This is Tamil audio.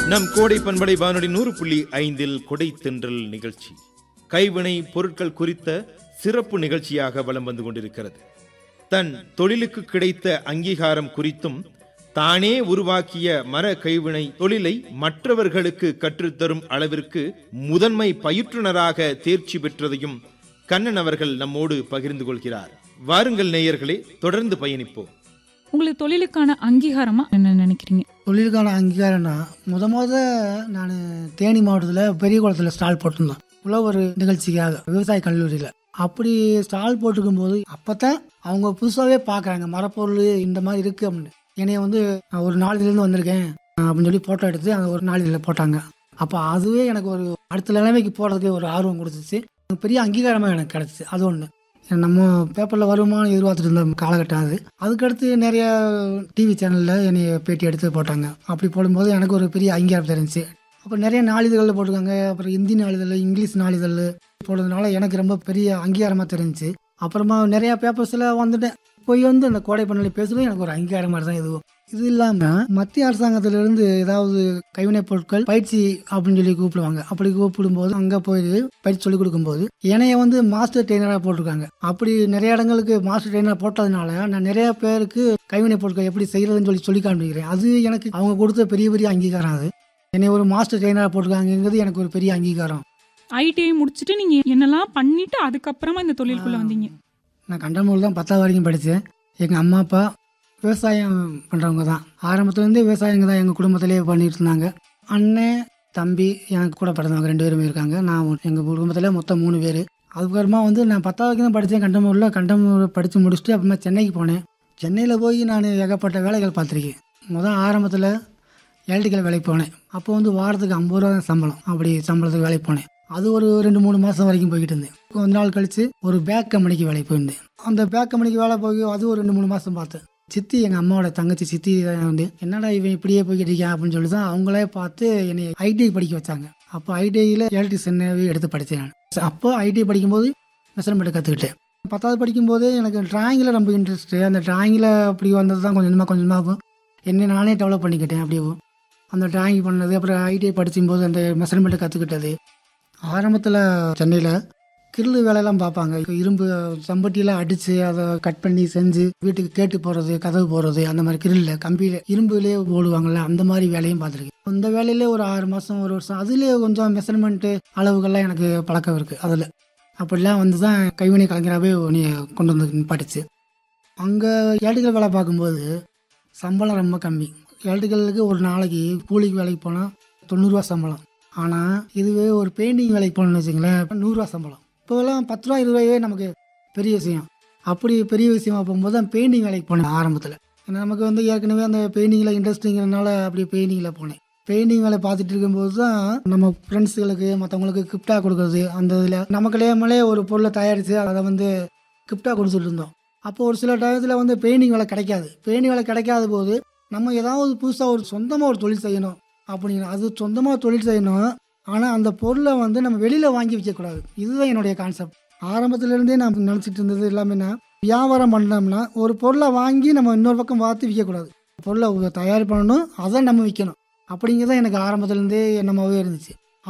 நம் கோடை பண்படை வானொலி நூறு புள்ளி ஐந்தில் கொடை தென்றல் நிகழ்ச்சி கைவினை பொருட்கள் குறித்த சிறப்பு நிகழ்ச்சியாக வலம் வந்து கொண்டிருக்கிறது தன் தொழிலுக்கு கிடைத்த அங்கீகாரம் குறித்தும் தானே உருவாக்கிய மர கைவினை தொழிலை மற்றவர்களுக்கு கற்றுத்தரும் அளவிற்கு முதன்மை பயிற்றுனராக தேர்ச்சி பெற்றதையும் கண்ணன் அவர்கள் நம்மோடு பகிர்ந்து கொள்கிறார் வாருங்கள் நேயர்களே தொடர்ந்து பயணிப்போம் உங்களுக்கு தொழிலுக்கான அங்கீகாரமா என்ன நினைக்கிறீங்க தொழிலுக்கான அங்கீகாரம்னா முத முத நான் தேனி மாவட்டத்தில் பெரிய குளத்தில் ஸ்டால் போட்டிருந்தேன் உழவர் நிகழ்ச்சிக்காக விவசாய கல்லூரியில் அப்படி ஸ்டால் போட்டிருக்கும் போது அப்போ தான் அவங்க புதுசாகவே பார்க்குறாங்க மரப்பொருள் இந்த மாதிரி இருக்குது அப்படின்னு என்னைய வந்து நான் ஒரு நாளிலேருந்து வந்திருக்கேன் அப்படின்னு சொல்லி ஃபோட்டோ எடுத்து அந்த ஒரு நாளில் போட்டாங்க அப்போ அதுவே எனக்கு ஒரு அடுத்த நிலைமைக்கு போகிறதுக்கு ஒரு ஆர்வம் கொடுத்துச்சு பெரிய அங்கீகாரமாக எனக்கு கிடச்சிச்சு அது ஒன்று நம்ம பேப்பரில் வருமானம் எதிர்பார்த்துட்டு இருந்த காலகட்டம் அது அதுக்கடுத்து நிறைய டிவி சேனலில் என்னை பேட்டி எடுத்து போட்டாங்க அப்படி போடும்போது எனக்கு ஒரு பெரிய அங்கீகாரம் தெரிஞ்சுச்சு அப்புறம் நிறைய நாளிதழில் போட்டிருக்காங்க அப்புறம் இந்தி நாளிதழ் இங்கிலீஷ் நாளிதழ் போடுறதுனால எனக்கு ரொம்ப பெரிய அங்கீகாரமாக தெரிஞ்சுச்சு அப்புறமா நிறைய பேப்பர்ஸில் வந்துட்டேன் போய் வந்து அந்த கோடை பண்ணல பேசுறது எனக்கு ஒரு அங்கீகாரம் மாதிரி தான் இதுவும் இது இல்லாமல் மத்திய அரசாங்கத்திலிருந்து ஏதாவது கைவினைப் பொருட்கள் பயிற்சி அப்படின்னு சொல்லி கூப்பிடுவாங்க அப்படி கூப்பிடும்போது அங்கே போய் பயிற்சி சொல்லி கொடுக்கும்போது என்னைய வந்து மாஸ்டர் ட்ரெயினராக போட்டிருக்காங்க அப்படி நிறைய இடங்களுக்கு மாஸ்டர் ட்ரெயினராக போட்டதுனால நான் நிறைய பேருக்கு கைவினைப் பொருட்கள் எப்படி செய்யறதுன்னு சொல்லி சொல்லி காண்பிக்கிறேன் அது எனக்கு அவங்க கொடுத்த பெரிய பெரிய அங்கீகாரம் அது என்னை ஒரு மாஸ்டர் ட்ரெயினராக போட்டிருக்காங்கிறது எனக்கு ஒரு பெரிய அங்கீகாரம் ஐடிஐ முடிச்சுட்டு நீங்க என்னெல்லாம் பண்ணிட்டு அதுக்கப்புறமா இந்த தொழிலுக்குள்ள வந்தீங்க நான் கண்டமூர் தான் பத்தாவது வரைக்கும் படித்தேன் எங்கள் அம்மா அப்பா விவசாயம் பண்ணுறவங்க தான் ஆரம்பத்துலேருந்தே விவசாயங்க தான் எங்கள் குடும்பத்திலே பண்ணிட்டு இருந்தாங்க அண்ணன் தம்பி எனக்கு கூட பிறந்தவங்க ரெண்டு பேருமே இருக்காங்க நான் எங்கள் குடும்பத்தில் மொத்தம் மூணு பேர் அதுக்கப்புறமா வந்து நான் பத்தாவது வரைக்கும் தான் படித்தேன் கண்டமூரில் கண்டமூர் படித்து முடிச்சுட்டு அப்புறமா சென்னைக்கு போனேன் சென்னையில் போய் நான் ஏகப்பட்ட வேலைகள் பார்த்துருக்கேன் முதல் ஆரம்பத்தில் எலக்ட்ரிக்கல் வேலைக்கு போனேன் அப்போ வந்து வாரத்துக்கு ஐம்பது ரூபா தான் சம்பளம் அப்படி சம்பளத்துக்கு வேலைக்கு போனேன் அது ஒரு ரெண்டு மூணு மாதம் வரைக்கும் போய்கிட்டு இருந்தேன் கொஞ்ச நாள் கழிச்சு ஒரு பேக் கம்பெனிக்கு வேலைக்கு போயிருந்தேன் அந்த பேக் கம்பெனிக்கு வேலை போய் அது ஒரு ரெண்டு மூணு மாதம் பார்த்தேன் சித்தி எங்கள் அம்மாவோட தங்கச்சி சித்தி தான் வந்து என்னடா இவன் இப்படியே போய்கிட்டு இருக்கான் அப்படின்னு சொல்லி தான் அவங்களே பார்த்து என்னை ஐடிஐ படிக்க வச்சாங்க அப்போ ஐடிஐயில் எலக்ட்ரிஷனாகவே எடுத்து படித்தேன் நான் அப்போ ஐடிஐ படிக்கும்போது மெஷர்மெண்ட் கற்றுக்கிட்டேன் பத்தாவது படிக்கும்போது எனக்கு டிராயிங்கில் ரொம்ப இன்ட்ரெஸ்ட்டு அந்த டிராயிங்கில் அப்படி வந்தது தான் கொஞ்சம் கொஞ்சமாக கொஞ்சமாக என்னை நானே டெவலப் பண்ணிக்கிட்டேன் அப்படியே அந்த டிராயிங் பண்ணது அப்புறம் ஐடிஐ படிக்கும்போது அந்த மெஷர்மெண்ட்டை கற்றுக்கிட்டது ஆரம்பத்தில் சென்னையில் கிரில் வேலையெல்லாம் பார்ப்பாங்க இரும்பு சம்பட்டியெல்லாம் அடித்து அதை கட் பண்ணி செஞ்சு வீட்டுக்கு கேட்டு போகிறது கதவு போடுறது அந்த மாதிரி கிரில்ல கம்பியில் இரும்புலேயே போடுவாங்கள்ல அந்த மாதிரி வேலையும் பார்த்துருக்கேன் அந்த வேலையிலே ஒரு ஆறு மாதம் ஒரு வருஷம் அதுலேயே கொஞ்சம் மெஷர்மெண்ட்டு அளவுகள்லாம் எனக்கு பழக்கம் இருக்குது அதில் அப்படிலாம் வந்து தான் கைவினை கலைஞராகவே நீ கொண்டு வந்து படிச்சு அங்கே ஏட்டுகள் வேலை பார்க்கும்போது சம்பளம் ரொம்ப கம்மி எலக்ட்ரிக்கலுக்கு ஒரு நாளைக்கு கூலிக்கு வேலைக்கு போனால் தொண்ணூறுரூவா சம்பளம் ஆனால் இதுவே ஒரு பெயிண்டிங் வேலைக்கு போகணும்னு வச்சுங்களேன் நூறுரூவா சம்பளம் இப்போலாம் பத்து ரூபா இருபது ரூபாயே நமக்கு பெரிய விஷயம் அப்படி பெரிய விஷயமா போகும்போது தான் பெயிண்டிங் வேலைக்கு போனேன் ஆரம்பத்தில் ஏன்னா நமக்கு வந்து ஏற்கனவே அந்த பெயிண்டிங்கில் இன்ட்ரெஸ்ட்டுங்கிறனால அப்படியே பெயிண்டிங்கில் போனேன் பெயிண்டிங் வேலை பார்த்துட்டு இருக்கும்போது தான் நம்ம ஃப்ரெண்ட்ஸுகளுக்கு மற்றவங்களுக்கு கிஃப்டாக கொடுக்குறது அந்த இதில் நமக்குள்ளே மேலே ஒரு பொருளை தயாரித்து அதை வந்து கிஃப்டாக கொடுத்துட்டு இருந்தோம் அப்போ ஒரு சில டயத்தில் வந்து பெயிண்டிங் வேலை கிடைக்காது பெயிண்டிங் வேலை கிடைக்காத போது நம்ம ஏதாவது புதுசாக ஒரு சொந்தமாக ஒரு தொழில் செய்யணும் அப்படிங்கிற அது சொந்தமாக தொழில் செய்யணும் ஆனால் அந்த பொருளை வந்து நம்ம வெளியில் வாங்கி விற்கக்கூடாது இதுதான் என்னுடைய கான்செப்ட் ஆரம்பத்துலேருந்தே நான் நினச்சிட்டு இருந்தது எல்லாமேனா வியாபாரம் பண்ணோம்னா ஒரு பொருளை வாங்கி நம்ம இன்னொரு பக்கம் பார்த்து விற்கக்கூடாது பொருளை தயார் பண்ணணும் அதை நம்ம விற்கணும் அப்படிங்கிறத எனக்கு ஆரம்பத்துலேருந்தே எண்ணமாகவே இருந்துச்சு